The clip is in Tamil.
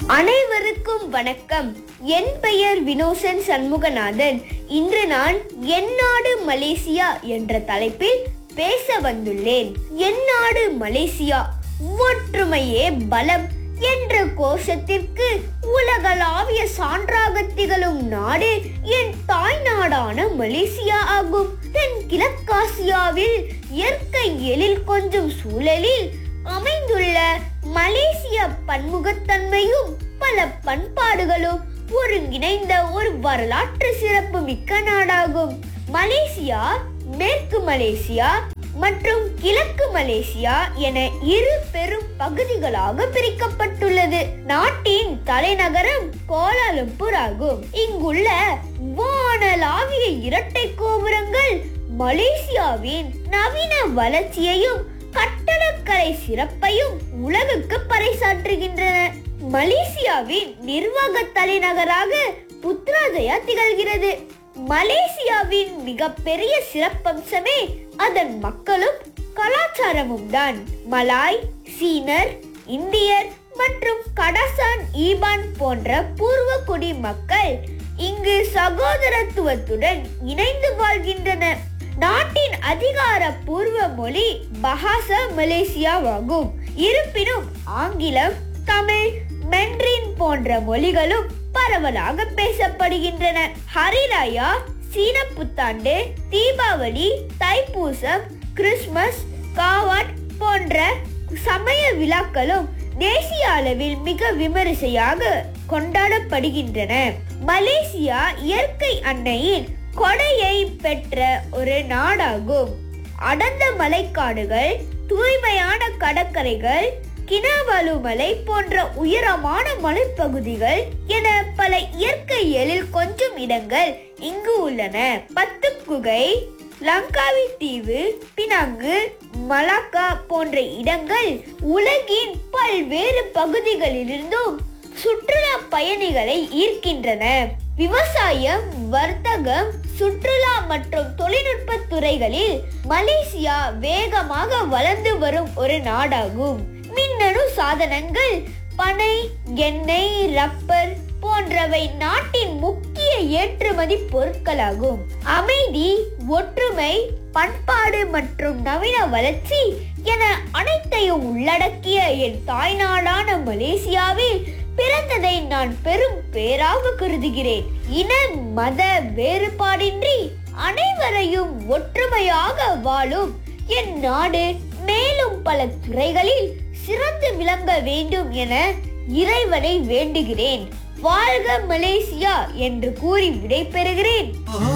அனைவருக்கும் வணக்கம் என் பெயர் வினோசன் சண்முகநாதன் இன்று நான் என் நாடு மலேசியா என்ற தலைப்பில் பேச வந்துள்ளேன் என் நாடு மலேசியா ஒற்றுமையே பலம் என்ற கோஷத்திற்கு உலகளாவிய சான்றாக திகழும் நாடு என் தாய் நாடான மலேசியா ஆகும் தென் கிழக்காசியாவில் இயற்கை எழில் கொஞ்சம் சூழலில் அமைந்துள்ள மலேசிய பன்முகத்தன்மையும் பல பண்பாடுகளும் ஒருங்கிணைந்த ஒரு வரலாற்று சிறப்பு மிக்க நாடாகும் மலேசியா மேற்கு மலேசியா மற்றும் கிழக்கு மலேசியா என இரு பெரும் பகுதிகளாக பிரிக்கப்பட்டுள்ளது நாட்டின் தலைநகரம் கோலாலம்பூர் ஆகும் இங்குள்ள வானளாவிய இரட்டை கோபுரங்கள் மலேசியாவின் நவீன வளர்ச்சியையும் கட்டடக்கலை சிறப்பையும் உலகுக்கு பறைசாற்றுகின்றன மலேசியாவின் நிர்வாக தலைநகராக புத்ராஜயா திகழ்கிறது மலேசியாவின் மிகப்பெரிய சிறப்பம்சமே அதன் மக்களும் கலாச்சாரமும் தான் மலாய் சீனர் இந்தியர் மற்றும் கடசான் ஈபான் போன்ற பூர்வகுடி மக்கள் இங்கு சகோதரத்துவத்துடன் இணைந்து வாழ்கின்றனர் நாட்டின் அதிகாரப்பூர்வ மொழி பஹாசா மலேசியாவாகும் இருப்பினும் ஆங்கிலம் தமிழ் மென்ரின் போன்ற மொழிகளும் பரவலாக பேசப்படுகின்றன ஹரிராயா சீன புத்தாண்டு தீபாவளி தைப்பூசம் கிறிஸ்துமஸ் காவாட் போன்ற சமய விழாக்களும் தேசிய அளவில் மிக விமரிசையாக கொண்டாடப்படுகின்றன மலேசியா இயற்கை அன்னையின் கொடையை பெற்ற ஒரு நாடாகும் அடர்ந்த மலைக்காடுகள் தூய்மையான கடற்கரைகள் கினாவாலு மலை போன்ற உயரமான மலைப்பகுதிகள் என பல இயற்கை எழில் கொஞ்சம் இடங்கள் இங்கு உள்ளன பத்து குகை லங்காவி தீவு பினாங்கு மலாக்கா போன்ற இடங்கள் உலகின் பல்வேறு பகுதிகளிலிருந்தும் சுற்றுலா பயணிகளை ஈர்க்கின்றன விவசாயம் வர்த்தகம் சுற்றுலா மற்றும் தொழில்நுட்ப துறைகளில் மலேசியா வேகமாக வளர்ந்து வரும் ஒரு நாடாகும் மின்னணு சாதனங்கள் பனை எண்ணெய் ரப்பர் போன்றவை நாட்டின் முக்கிய ஏற்றுமதி பொருட்களாகும் அமைதி ஒற்றுமை பண்பாடு மற்றும் நவீன வளர்ச்சி என அனைத்தையும் உள்ளடக்கிய என் தாய்நாடான மலேசியாவில் பிறந்ததை நான் பெரும் பேராக கருதுகிறேன் இன மத வேறுபாடின்றி அனைவரையும் ஒற்றுமையாக வாழும் என் நாடு மேலும் பல துறைகளில் சிறந்து விளங்க வேண்டும் என இறைவனை வேண்டுகிறேன் வாழ்க மலேசியா என்று கூறி விடைபெறுகிறேன்